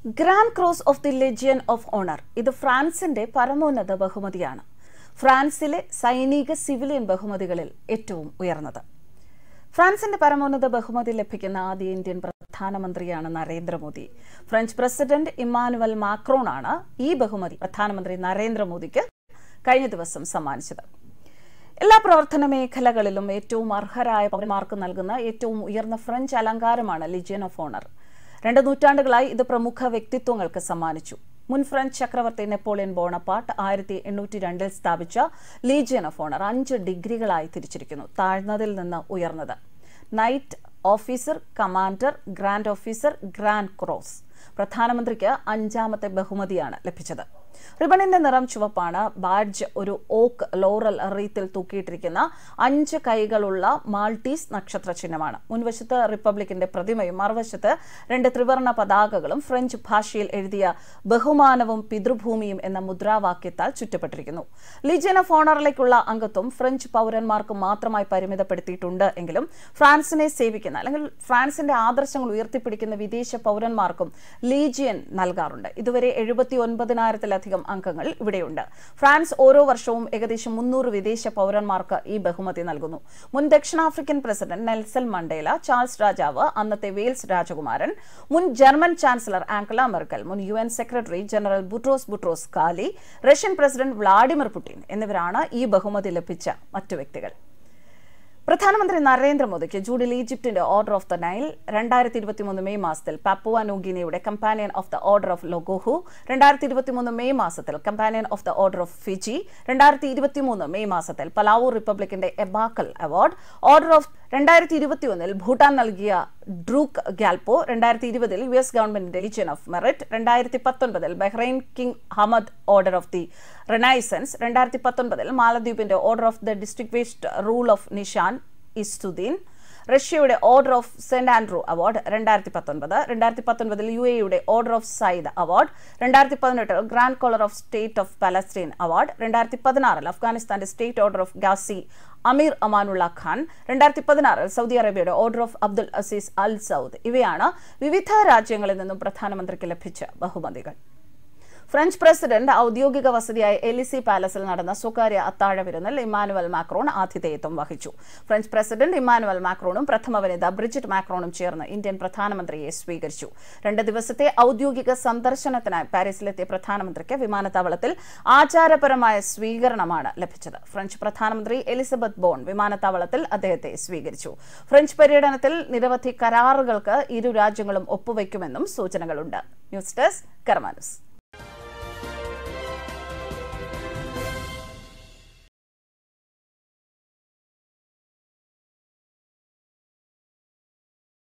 grand cross of the legion of honour ഇത് ഫ്രാൻസിന്റെ പരമോന്നത ബഹുമതിയാണ് ഫ്രാൻസിലെ സൈനിക സിവിലിയൻ ബഹുമതികളിൽ ഏറ്റവും ഉയർന്നത് ഫ്രാൻസിന്റെ പരമോന്നത ബഹുമതി ലഭിക്കുന്ന ആദ്യ ഇന്ത്യൻ പ്രധാനമന്ത്രിയാണ് Narendra Modi French president Emmanuel Macron ആണ് ഈ ബഹുമതി പ്രധാനമന്ത്രി നരേന്ദ്രമോദിക്ക് കഴിഞ്ഞ ദിവസം സമ്മാനിച്ചത് എല്ലാ പ്രവർത്തന മേഖലകളിലും ഏറ്റവും അർഹരായ പൗരന്മാർക്ക് നൽകുന്ന ഏറ്റവും ഉയർന്ന ഫ്രഞ്ച് അലങ്കാരമാണ് ലിജിയൻ ഓഫ് ഓണർ രണ്ട് നൂറ്റാണ്ടുകളായി ഇത് പ്രമുഖ വ്യക്തിത്വങ്ങൾക്ക് സമ്മാനിച്ചു മുൻ ഫ്രഞ്ച് ചക്രവർത്തി നെപ്പോളിയൻ ബോണപ്പാട്ട് ആയിരത്തി എണ്ണൂറ്റി രണ്ടിൽ സ്ഥാപിച്ച ലീജിയൻ ഓഫ് ഓണർ അഞ്ച് ഡിഗ്രികളായി തിരിച്ചിരിക്കുന്നു താഴ്ന്നതിൽ നിന്ന് ഉയർന്നത് knight officer commander grand officer grand cross പ്രധാനമന്ത്രിക്ക് അഞ്ചാമത്തെ ബഹുമതിയാണ് ലഭിച്ചത് റിബണിന്റെ നിറം ചുവപ്പാണ് ബാഡ്ജ് ഒരു ഓക്ക് ലോറൽ റീത്തിൽ തൂക്കിയിട്ടിരിക്കുന്ന അഞ്ച് കൈകളുള്ള മാൾട്ടീസ് നക്ഷത്ര ചിഹ്നമാണ് മുൻവശത്ത് റിപ്പബ്ലിക്കിന്റെ പ്രതിമയും മറുവശത്ത് രണ്ട് ത്രിവർണ പതാകകളും ഫ്രഞ്ച് ഭാഷയിൽ എഴുതിയ ബഹുമാനവും പിതൃഭൂമിയും എന്ന മുദ്രാവാക്യത്താൽ ചുറ്റപ്പെട്ടിരിക്കുന്നു ലീജിയൻ ഓഫ് ഓണറിലേക്കുള്ള അംഗത്വം ഫ്രഞ്ച് പൗരന്മാർക്ക് മാത്രമായി പരിമിതപ്പെടുത്തിയിട്ടുണ്ട് എങ്കിലും ഫ്രാൻസിനെ സേവിക്കുന്ന അല്ലെങ്കിൽ ഫ്രാൻസിന്റെ ആദർശങ്ങൾ ഉയർത്തിപ്പിടിക്കുന്ന വിദേശ പൗരന്മാർക്കും ലീജിയൻ നൽകാറുണ്ട് ഇതുവരെ എഴുപത്തി ഒൻപതിനായിരത്തിലധികം അംഗങ്ങൾ ഇവിടെയുണ്ട് ഫ്രാൻസ് ഓരോ വർഷവും ഏകദേശം മുന്നൂറ് വിദേശ പൗരന്മാർക്ക് ഈ ബഹുമതി നൽകുന്നു മുൻ ദക്ഷിണാഫ്രിക്കൻ പ്രസിഡന്റ് നെൽസൺ മണ്ടേല ചാൾസ് രാജാവ് അന്നത്തെ വെയിൽസ് രാജകുമാരൻ മുൻ ജർമ്മൻ ചാൻസലർ ആംഗല മെർക്കൽ മുൻ U N secretary general Boutros Boutros Ghali Russian president Vladimir Putin എന്നിവരാണ് ഈ ബഹുമതി ലഭിച്ച മറ്റു വ്യക്തികൾ പ്രധാനമന്ത്രി നരേന്ദ്രമോദിക്ക് ജൂഡിൽ ഈജിപ്തിന്റെ ഓർഡർ ഓഫ് ദ നൈൽ രണ്ടായിരത്തി ഇരുപത്തിമൂന്ന് മെയ് മാസത്തിൽ പാപ്പുവ ന്യൂഗിനിയുടെ companion of the order of Logohu രണ്ടായിരത്തി ഇരുപത്തിമൂന്ന് മെയ് മാസത്തിൽ companion of the order of Fiji രണ്ടായിരത്തി ഇരുപത്തിമൂന്ന് മെയ് മാസത്തിൽ പലാവു റിപ്പബ്ലിക്കിന്റെ എബാക്കൽ അവാർഡ് ഓർഡർ ഓഫ് രണ്ടായിരത്തി ഇരുപത്തിയൊന്നിൽ ഭൂട്ടാൻ നൽകിയ ഡ്രൂക്ക് ഗാൽപോ രണ്ടായിരത്തി ഇരുപതിൽ യു എസ് ഗവൺമെന്റിന്റെ ലീജിയൻ ഓഫ് മെറിറ്റ് രണ്ടായിരത്തി പത്തൊൻപതിൽ Bahrain King Hamad order of the renaissance രണ്ടായിരത്തി പത്തൊൻപതിൽ മാലദ്വീപിന്റെ order of the distinguished rule of Nishan Izzuddeen റഷ്യയുടെ order of saint Andrew award രണ്ടായിരത്തി പത്തൊൻപത് രണ്ടായിരത്തി പത്തൊൻപതിൽ യു എയുടെ ഓർഡർ ഓഫ് സയ്യിദ് അവാർഡ് രണ്ടായിരത്തി പതിനെട്ടിൽ grand collar of state of Palestine award രണ്ടായിരത്തി പതിനാറിൽ അഫ്ഗാനിസ്ഥാന്റെ state order of Ghazi Amir Amanullah Khan രണ്ടായിരത്തി പതിനാറിൽ സൗദി അറേബ്യയുടെ order of Abdul Aziz Al Saud ഇവയാണ് വിവിധ രാജ്യങ്ങളിൽ നിന്നും പ്രധാനമന്ത്രിക്ക് ലഭിച്ച ബഹുമതികൾ ഫ്രഞ്ച് പ്രസിഡന്റ് ഔദ്യോഗിക വസതിയായ എലിസി പാലസിൽ നടന്ന സ്വകാര്യ അത്താഴ വിരുന്നിൽ ഇമ്മാനുവൽ മാക്രോൺ ആതിഥേയത്വം വഹിച്ചു ഫ്രഞ്ച് പ്രസിഡന്റ് ഇമ്മാനുവൽ മാക്രോണും പ്രഥമ വനിത ബ്രിജിറ്റ് മാക്രോണും ചേർന്ന് ഇന്ത്യൻ പ്രധാനമന്ത്രിയെ സ്വീകരിച്ചു രണ്ട് ദിവസത്തെ ഔദ്യോഗിക സന്ദർശനത്തിനായി പാരീസിലെത്തിയ പ്രധാനമന്ത്രിക്ക് വിമാനത്താവളത്തിൽ ആചാരപരമായ സ്വീകരണമാണ് ലഭിച്ചത് ഫ്രഞ്ച് പ്രധാനമന്ത്രി എലിസബത്ത് ബോൺ വിമാനത്താവളത്തിൽ അദ്ദേഹത്തെ സ്വീകരിച്ചു ഫ്രഞ്ച് പര്യടനത്തിൽ നിരവധി കരാറുകൾക്ക് ഇരു രാജ്യങ്ങളും ഒപ്പുവയ്ക്കുമെന്നും സൂചനകളുണ്ട് ന്യൂസ് ഡെസ്ക് കർമാനുസ്